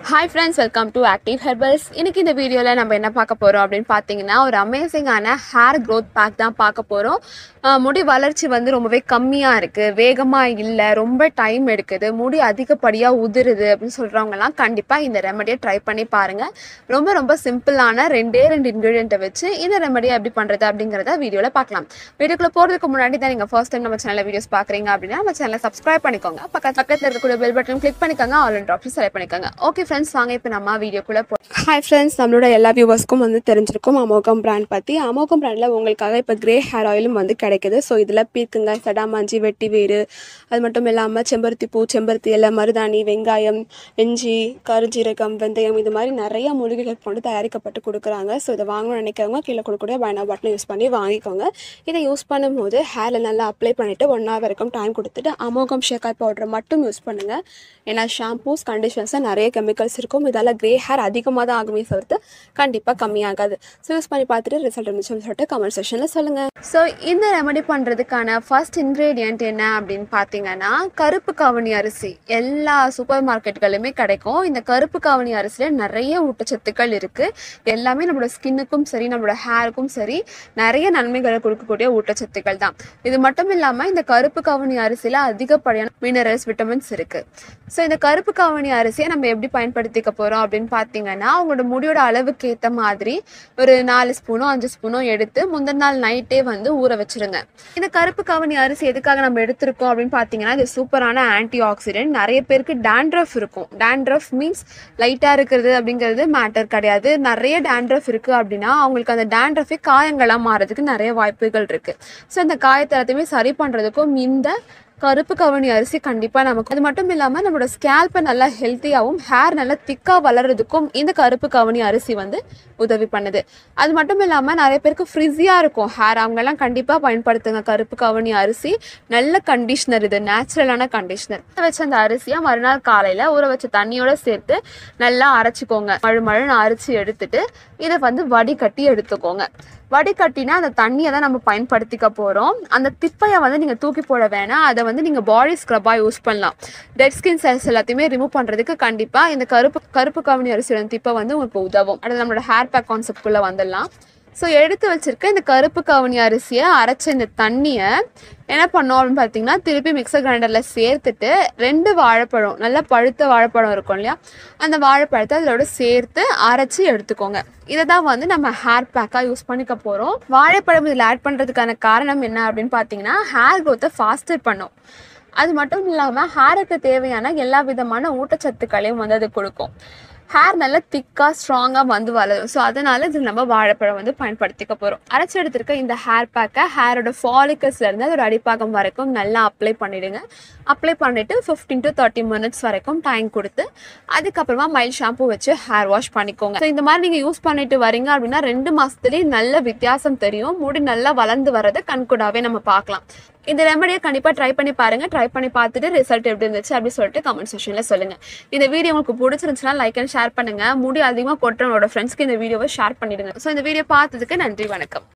hi friends welcome to Active Herbals இன்னைக்கு இந்த வீடியோவில் நம்ம என்ன பார்க்க போகிறோம் அப்படின்னு பார்த்தீங்கன்னா ஒரு அமேசிங்கான ஹேர் க்ரோத் பேக் தான் பார்க்க போகிறோம் முடி வளர்ச்சி வந்து ரொம்பவே கம்மியாக இருக்குது வேகமாக இல்லை ரொம்ப டைம் எடுக்குது முடி அதிகப்படியாக உதிருது அப்படின்னு சொல்கிறவங்கலாம் கண்டிப்பாக இந்த ரெமடியை ட்ரை பண்ணி பாருங்கள் ரொம்ப ரொம்ப சிம்பிளான ரெண்டே ரெண்டு இன்க்ரீடியண்ட்டை வச்சு இந்த ரெமடியை எப்படி பண்ணுறது அப்படிங்கிறத வீடியோவில் பார்க்கலாம் வீடியோக்குள்ளே போகிறதுக்கு முன்னாடி தான் நீங்கள் ஃபர்ஸ்ட் டைம் நம்ம சேனலில் வீடியோஸ் பார்க்குறீங்க அப்படின்னா நம்ம சேனலை சப்ஸ்கிரைப் பண்ணிக்கோங்க பக்கத்து பக்கத்தில் இருக்கக்கூடிய பெல் பட்டன் கிளிக் பண்ணிக்கோங்க ஆல் அண்ட் ஆப்ஷன் செலக்ட் பண்ணிக்கோங்க ஓகே ஃப்ரெண்ட்ஸ் வாங்க இப்போ நம்ம வீடியோக்குள்ளே போ ஹாய் ஃப்ரெண்ட்ஸ் நம்மளோட எல்லா வியூவர்ஸ்க்கும் வந்து தெரிஞ்சிருக்கும் அமோகம் பிராண்ட் பற்றி அமோகம் பிராண்டில் உங்களுக்காக இப்போ கிரே ஹேர் ஆயிலும் வந்து கிடைக்குது ஸோ இதில் பீர்க்கங்காய் சடாமாஞ்சி வெட்டி வேறு அது மட்டும் இல்லாமல் செம்பருத்தி பூ செம்பருத்தி இலை மருதாணி வெங்காயம் இஞ்சி கருஞ்சீரகம் வெந்தயம் இது மாதிரி நிறைய மூலிகைகள் கொண்டு தயாரிக்கப்பட்டு கொடுக்குறாங்க ஸோ இதை வாங்கணும்னு நினைக்கிறவங்க கீழே கொடுக்கக்கூடிய பயனா பட்டன் யூஸ் பண்ணி வாங்கிக்கோங்க இதை யூஸ் பண்ணும்போது ஹேரில் நல்லா அப்ளை பண்ணிவிட்டு ஒன் ஹவர் வரைக்கும் டைம் கொடுத்துட்டு அமோகம் ஷேக்காய் பவுடரை மட்டும் யூஸ் பண்ணுங்கள் ஏன்னா ஷாம்பூஸ் கண்டிஷன்ஸில் நிறைய கெமிக்கல்ஸ் இருக்கும் இதால் கிரே ஹேர் அதிகமாக தான் ஆகுமே தவிர்த்து கண்டிப்பாக கம்மியாகாது ஸோ யூஸ் பண்ணி பார்த்துட்டு ரிசல்ட் இருந்துச்சுன்னு சொல்லிட்டு கமெண்ட் செக்ஷனில் சொல்லுங்கள் ஸோ இந்த ரெமடி பண்ணுறதுக்கான ஃபர்ஸ்ட் இன்க்ரீடியன்ட் என்ன அப்படின்னு பார்த்தீங்கன்னா கருப்பு கவனி அரிசி எல்லா சூப்பர் மார்க்கெட்டுகளுமே கிடைக்கும் இந்த கருப்பு கவனி அரிசியில் நிறைய ஊட்டச்சத்துக்கள் இருக்குது எல்லாமே நம்மளோட ஸ்கின்னுக்கும் சரி நம்மளோட ஹேருக்கும் சரி நிறைய நன்மைகளை கொடுக்கக்கூடிய ஊட்டச்சத்துக்கள் தான் இது மட்டும் இல்லாமல் இந்த கருப்பு கவனி அரிசியில் அதிகப்படியான மினரல்ஸ் விட்டமின்ஸ் இருக்குது ஸோ இந்த கருப்பு கவனி அரிசியை நம்ம எப்படி பயன்படுத்திக்க போகிறோம் அப்படின்னு பார்த்தீங்கன்னா உங்களோட முடியோட அளவுக்கு ஏற்ற மாதிரி ஒரு நாலு ஸ்பூனோ அஞ்சு ஸ்பூனோ எடுத்து முந்தின நாள் நைட்டே வந்து ஊற வச்சிருங்க இந்த கருப்பு கவனி அரிசி எதுக்காக நம்ம எடுத்திருக்கோம் அப்படின்னு பார்த்தீங்கன்னா இது சூப்பரான ஆன்டி ஆக்சிடென்ட் நிறைய பேருக்கு டேண்ட்ரஃப் இருக்கும் டேண்ட்ரஃப் மீன்ஸ் லைட்டாக இருக்கிறது அப்படிங்கிறது மேட்டர் கிடையாது நிறைய டேண்ட்ரஃப் இருக்குது அப்படின்னா அவங்களுக்கு அந்த டேண்ட்ரஃபே காயங்களாக மாறதுக்கு நிறைய வாய்ப்புகள் இருக்குது ஸோ அந்த காயத்தை எல்லாத்தையுமே சரி பண்ணுறதுக்கும் இந்த கருப்பு கவனி அரிசி கண்டிப்பாக நமக்கு அது மட்டும் இல்லாமல் நம்மளோட ஸ்கேல்ப்பை நல்லா ஹெல்த்தியாகவும் ஹேர் நல்லா திக்காக வளர்கிறதுக்கும் இந்த கருப்பு கவனி அரிசி வந்து உதவி பண்ணுது அது மட்டும் இல்லாமல் நிறைய பேருக்கு ஃப்ரிஸியாக இருக்கும் ஹேர் அவங்கெல்லாம் கண்டிப்பாக பயன்படுத்துங்க கருப்பு கவனி அரிசி நல்ல கண்டிஷ்னர் இது நேச்சுரலான கண்டிஷ்னர் வச்ச அந்த அரிசியை மறுநாள் காலையில் ஊற வச்ச தண்ணியோட சேர்த்து நல்லா அரைச்சிக்கோங்க மழு மழுன்னு அரைச்சி எடுத்துட்டு இதை வந்து வடிகட்டி எடுத்துக்கோங்க வடிகட்டினா அந்த தண்ணியை தான் நம்ம பயன்படுத்திக்க போகிறோம் அந்த திப்பையை வந்து நீங்கள் தூக்கி போட வேணாம் அதை வந்து நீங்கள் பாடி ஸ்க்ரப்பாக யூஸ் பண்ணலாம் டெட் ஸ்கின் செல்ஸ் எல்லாத்தையுமே ரிமூவ் பண்ணுறதுக்கு கண்டிப்பாக இந்த கருப்பு கருப்பு கவனி அரிசியோட திப்பை வந்து உங்களுக்கு உதவும் அடுத்து நம்மளோட ஹேர் பேக் கான்செப்ட்குள்ளே வந்துடலாம் ஸோ எடுத்து வச்சிருக்க இந்த கருப்பு கவனி அரிசியை அரைச்ச இந்த தண்ணியை என்ன பண்ணோம் அப்படின்னு பார்த்தீங்கன்னா திருப்பி மிக்சர் கிரைண்டரில் சேர்த்துட்டு ரெண்டு வாழைப்பழம் நல்லா பழுத்த வாழைப்பழம் இருக்கும் இல்லையா அந்த வாழைப்பழத்தை அதோட சேர்த்து அரைச்சி எடுத்துக்கோங்க இதை தான் வந்து நம்ம ஹேர் பேக்காக யூஸ் பண்ணிக்க போகிறோம் வாழைப்பழம் இதில் ஆட் பண்ணுறதுக்கான காரணம் என்ன அப்படின்னு பார்த்தீங்கன்னா ஹேர் க்ரோத்தை ஃபாஸ்டர் பண்ணும் அது மட்டும் இல்லாமல் ஹேருக்கு தேவையான எல்லா விதமான ஊட்டச்சத்துக்களையும் வந்து அது கொடுக்கும் ஹேர் நல்லா திக்காக ஸ்ட்ராங்காக வந்து வளரும் ஸோ அதனால இது நம்ம வாழைப்பழம் வந்து பயன்படுத்திக்க போகிறோம் அரைச்சி எடுத்திருக்க இந்த ஹேர் பேக்கை ஹேரோட ஃபாலிக்கஸ்லேருந்து அதோட அடிப்பாகம் வரைக்கும் நல்லா அப்ளை பண்ணிவிடுங்க அப்ளை பண்ணிவிட்டு ஃபிஃப்டீன் டு தேர்ட்டி மினிட்ஸ் வரைக்கும் டைம் கொடுத்து அதுக்கப்புறமா மைல் ஷாம்பு வச்சு ஹேர் வாஷ் பண்ணிக்கோங்க ஸோ இந்த மாதிரி நீங்கள் யூஸ் பண்ணிட்டு வரீங்க அப்படின்னா ரெண்டு மாதத்துலேயே நல்ல வித்தியாசம் தெரியும் முடி நல்லா வளர்ந்து வரதை கண்கூடாவே நம்ம பார்க்கலாம் இந்த ரெமடியை கண்டிப்பாக ட்ரை பண்ணி பாருங்க ட்ரை பண்ணி பார்த்துட்டு ரிசல்ட் எப்படி இருந்துச்சு அப்படி சொல்லிட்டு கமெண்ட் செக்ஷனில் சொல்லுங்க இந்த வீடியோ உங்களுக்கு பிடிச்சிருந்துச்சுன்னா லைக் அண்ட் ஷேர் பண்ணுங்க முடி அதிகமாக கொட்டுறவங்களோட ஃப்ரெண்ட்ஸ்க்கு இந்த வீடியோவை ஷேர் பண்ணிடுங்க ஸோ இந்த வீடியோ பார்த்ததுக்கு நன்றி வணக்கம்